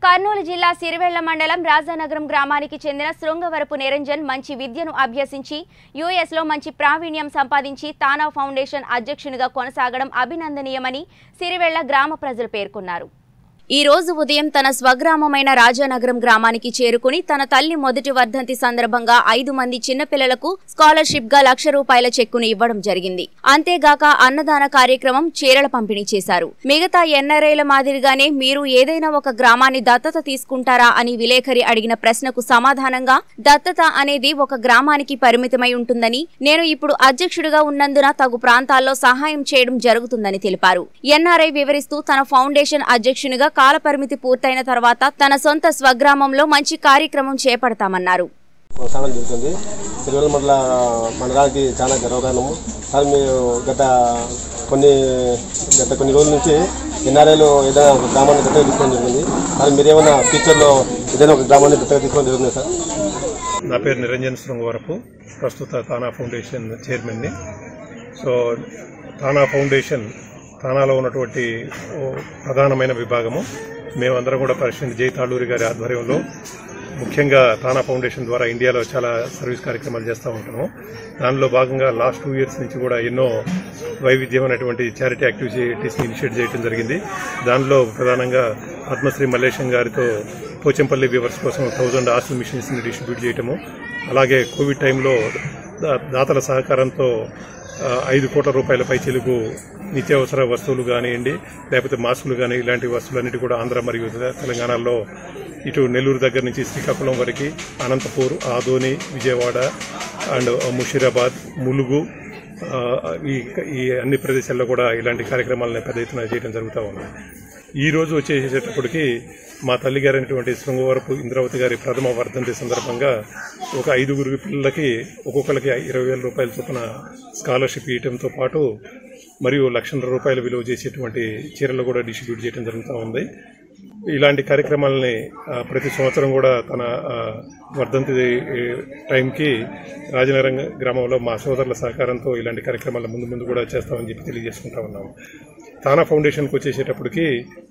కర్నూలు జిల్లా సిరివెళ్ల మండలం రాజానగరం గ్రామానికి చెందిన శృంగవరపు నిరంజన్ మంచి విద్యను అభ్యసించి యుఎస్లో మంచి ప్రావీణ్యం సంపాదించి తానా ఫౌండేషన్ అధ్యక్షునిగా కొనసాగడం అభినందనీయమని సిరివెళ్ల గ్రామ ప్రజలు పేర్కొన్నారు ఈ రోజు ఉదయం తన స్వగ్రామమైన రాజానగరం గ్రామానికి చేరుకుని తన తల్లి మొదటి వర్ధంతి సందర్భంగా ఐదు మంది చిన్నపిల్లలకు స్కాలర్షిప్ గా లక్ష రూపాయల చెక్కును ఇవ్వడం జరిగింది అంతేగాక అన్నదాన కార్యక్రమం చీరల పంపిణీ చేశారు మిగతా ఎన్ఆర్ఐల మాదిరిగానే మీరు ఏదైనా ఒక గ్రామాన్ని దత్తత తీసుకుంటారా అని విలేకరి అడిగిన ప్రశ్నకు సమాధానంగా దత్తత అనేది ఒక గ్రామానికి పరిమితమై ఉంటుందని నేను ఇప్పుడు అధ్యక్షుడిగా ఉన్నందున తగు ప్రాంతాల్లో సహాయం చేయడం జరుగుతుందని తెలిపారు ఎన్ఆర్ఐ వివరిస్తూ తన ఫౌండేషన్ అధ్యక్షునిగా కాలపరిమితి పూర్తయిన తర్వాత తన సొంత స్వగ్రామంలో మంచి కార్యక్రమం చేపడతామన్నారు కొనసాగడం జరుగుతుంది తిరువల మండల మండలానికి చాలా గర్వకారణము సార్ మీరు గత కొన్ని గత కొన్ని రోజుల నుంచి ఎన్ఆర్ఐలో ఏదైనా ఒక గ్రామాన్ని దత్తగా తీసుకోవడం జరిగింది సార్ మీరేమైనా ఫ్యూచర్లో ఏదైనా ఒక గ్రామాన్ని దత్తగా తీసుకోవడం జరుగుతుంది సార్ నా పేరు నిరంజన్ శృంగవరపు ప్రస్తుత తానా ఫౌండేషన్ చైర్మన్ని సో తానా ఫౌండేషన్ తానాలో ఉన్నటువంటి ఓ ప్రధానమైన విభాగము మేమందరం కూడా ప్రెసిడెంట్ జై తాళూరి గారి ఆధ్వర్యంలో ముఖ్యంగా తానా ఫౌండేషన్ ద్వారా ఇండియాలో చాలా సర్వీస్ కార్యక్రమాలు చేస్తూ ఉంటాము దానిలో భాగంగా లాస్ట్ టూ ఇయర్స్ నుంచి కూడా ఎన్నో వైవిధ్యమైనటువంటి చారిటీ యాక్టివిటీస్ని ఇనిషియేట్ చేయడం జరిగింది దానిలో ప్రధానంగా పద్మశ్రీ మల్లేశం గారితో పోచంపల్లి వ్యూవర్స్ కోసం థౌజండ్ హాస్టల్ మిషన్స్ని డిస్ట్రిబ్యూట్ చేయటము అలాగే కోవిడ్ టైంలో దా- దాతల సహకారంతో ఆ, ఐదు కోట్ల రూపాయల పైచిలుకు నిత్యావసర వస్తువులు కానివ్వండి లేకపోతే మాస్కులు కానీ ఇలాంటి వస్తువులన్నిటి కూడా ఆంధ్ర మరియు తె- తెలంగాణలో ఇటు నెల్లూరు దగ్గర నుంచి శ్రీకాకుళం వరకు అనంతపూర్ ఆదోని విజయవాడ అండ్ ముషీరాబాద్ ములుగు ఆ, ఈ ఈ అన్ని ప్రదేశాల్లో కూడా ఇలాంటి కార్యక్రమాలను పెద్ద ఎత్తున చేయడం జరుగుతూ ఉంది ఈ రోజు వచ్చేసేటప్పటికి మా తల్లి గారైనటువంటి శృంగవరపు ఇంద్రావతి గారి ప్రథమ వర్ధంతి సందర్భంగా ఒక ఐదుగురు పిల్లలకి ఒక్కొక్కరికి ఇరవై వేల రూపాయల చొప్పున స్కాలర్షిప్ ఇవ్వడంతో పాటు మరియు లక్షల రూపాయలు విలువ చేసేటువంటి చీరలు కూడా డిస్ట్రిబ్యూట్ చేయడం జరుగుతూ ఉంది ఇలాంటి కార్యక్రమాలని ఆ, ప్రతి సంవత్సరం కూడా తన ఆ, వర్ధంతి ఏ, టైంకి రాజనగరం గ్రామంలో మా సోదరుల సహకారంతో ఇలాంటి కార్యక్రమాలు ముందు ముందు కూడా చేస్తామని చెప్పి తెలియజేసుకుంటా ఉన్నాము తానా ఫౌండేషన్కి వచ్చేసేటప్పటికి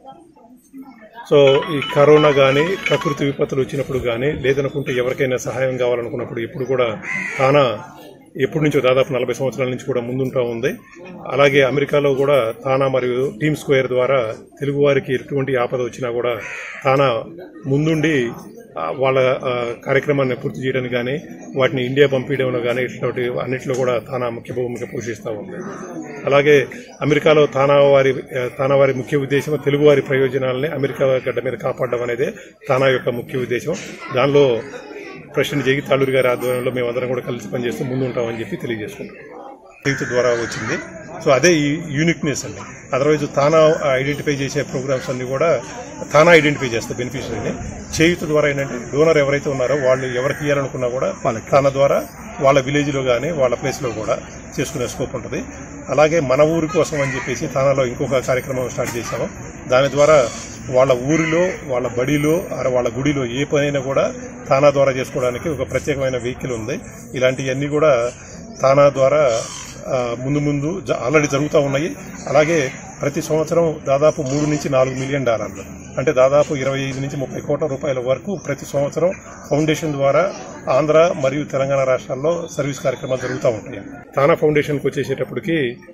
సో ఈ కరోనా కానీ ప్రకృతి విపత్తులు వచ్చినప్పుడు కానీ లేదనుకుంటే ఎవరికైనా సహాయం కావాలనుకున్నప్పుడు ఇప్పుడు కూడా తానా ఎప్పటి నుంచో దాదాపు నలభై సంవత్సరాల నుంచి కూడా ముందుంటా ఉంది అలాగే అమెరికాలో కూడా తానా మరియు టీమ్ స్క్వేర్ ద్వారా తెలుగు వారికి ఎటువంటి ఆపద వచ్చినా కూడా తానా ముందుండి ఆ, వాళ్ళ ఆ, కార్యక్రమాన్ని పూర్తి చేయడానికి కానీ వాటిని ఇండియా పంపించడంలో కానీ ఇట్లాంటి అన్నింటిలో కూడా తానా ముఖ్య భూమిక పోషిస్తూ ఉంది అలాగే అమెరికాలో తానా వారి ఆ, తానా వారి ముఖ్య ఉద్దేశం తెలుగు వారి ప్రయోజనాలని అమెరికా గడ్డ మీద కాపాడడం అనేది తానా యొక్క ముఖ్య ఉద్దేశం దానిలో ప్రెసిడెంట్ జగి తాళూరి గారి ఆధ్వర్యంలో మేమందరం కూడా కలిసి పనిచేస్తూ ముందు ఉంటామని చెప్పి తెలియజేసుకుంటాం చేయుత ద్వారా వచ్చింది సో అదే ఈ యూనిక్నెస్ అండి అదర్వైజ్ తానా ఐడెంటిఫై చేసే ప్రోగ్రామ్స్ అన్ని కూడా తానా ఐడెంటిఫై చేస్తే బెనిఫిషరీని చేయుత ద్వారా ఏంటంటే డోనర్ ఎవరైతే ఉన్నారో వాళ్ళు ఎవరికి ఇవ్వాలనుకున్నా కూడా తానా ద్వారా వాళ్ళ విలేజ్లో కానీ వాళ్ళ ప్లేస్లో కూడా చేసుకునే స్కోప్ ఉంటుంది అలాగే మన ఊరి కోసం అని చెప్పేసి తానాలో ఇంకొక కార్యక్రమం స్టార్ట్ చేశాము దాని ద్వారా వాళ్ళ ఊరిలో వాళ్ళ బడిలో ఆర్ వాళ్ళ గుడిలో ఏ పనైనా కూడా తానా ద్వారా చేసుకోవడానికి ఒక ప్రత్యేకమైన వెహికల్ ఉంది ఇలాంటివన్నీ కూడా తానా ద్వారా ఆ, ముందు ముందు జ- ఆల్రెడీ జరుగుతూ ఉన్నాయి అలాగే ప్రతి సంవత్సరం దాదాపు మూడు నుంచి నాలుగు మిలియన్ డాలర్లు అంటే దాదాపు ఇరవై ఐదు నుంచి ముప్పై కోట్ల రూపాయల వరకు ప్రతి సంవత్సరం ఫౌండేషన్ ద్వారా ఆంధ్ర మరియు తెలంగాణ రాష్ట్రాల్లో సర్వీస్ కార్యక్రమాలు జరుగుతూ ఉంటాయి తానా ఫౌండేషన్కి వచ్చేసేటప్పటికి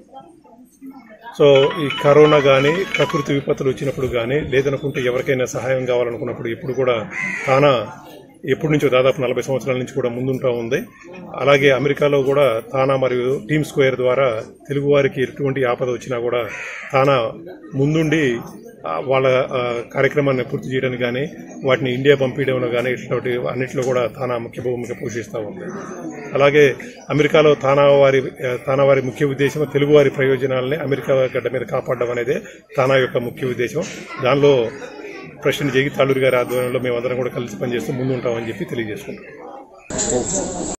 సో ఈ కరోనా కానీ ప్రకృతి విపత్తులు వచ్చినప్పుడు కానీ లేదనుకుంటే ఎవరికైనా సహాయం కావాలనుకున్నప్పుడు ఇప్పుడు కూడా తానా ఎప్పటి నుంచో దాదాపు నలభై సంవత్సరాల నుంచి కూడా ముందుంటా ఉంది అలాగే అమెరికాలో కూడా తానా మరియు టీమ్ స్క్వేర్ ద్వారా తెలుగు వారికి ఎటువంటి ఆపద వచ్చినా కూడా తానా ముందుండి ఆ, వాళ్ళ ఆ, కార్యక్రమాన్ని పూర్తి చేయడానికి కానీ వాటిని ఇండియా పంపించడంలో కానీ ఇట్లాంటి అన్నింటిలో కూడా తానా ముఖ్య భూమిక పోషిస్తూ ఉంది అలాగే అమెరికాలో తానా వారి ఆ, తానా వారి ముఖ్య ఉద్దేశం తెలుగు వారి ప్రయోజనాలని అమెరికా గడ్డ మీద కాపాడడం అనేది తానా యొక్క ముఖ్య ఉద్దేశం దానిలో ప్రెసిడెంట్ జగి తాళూరి గారి ఆధ్వర్యంలో మేమందరం కూడా కలిసి పనిచేస్తూ ముందు ఉంటామని చెప్పి తెలియజేసుకుంటాం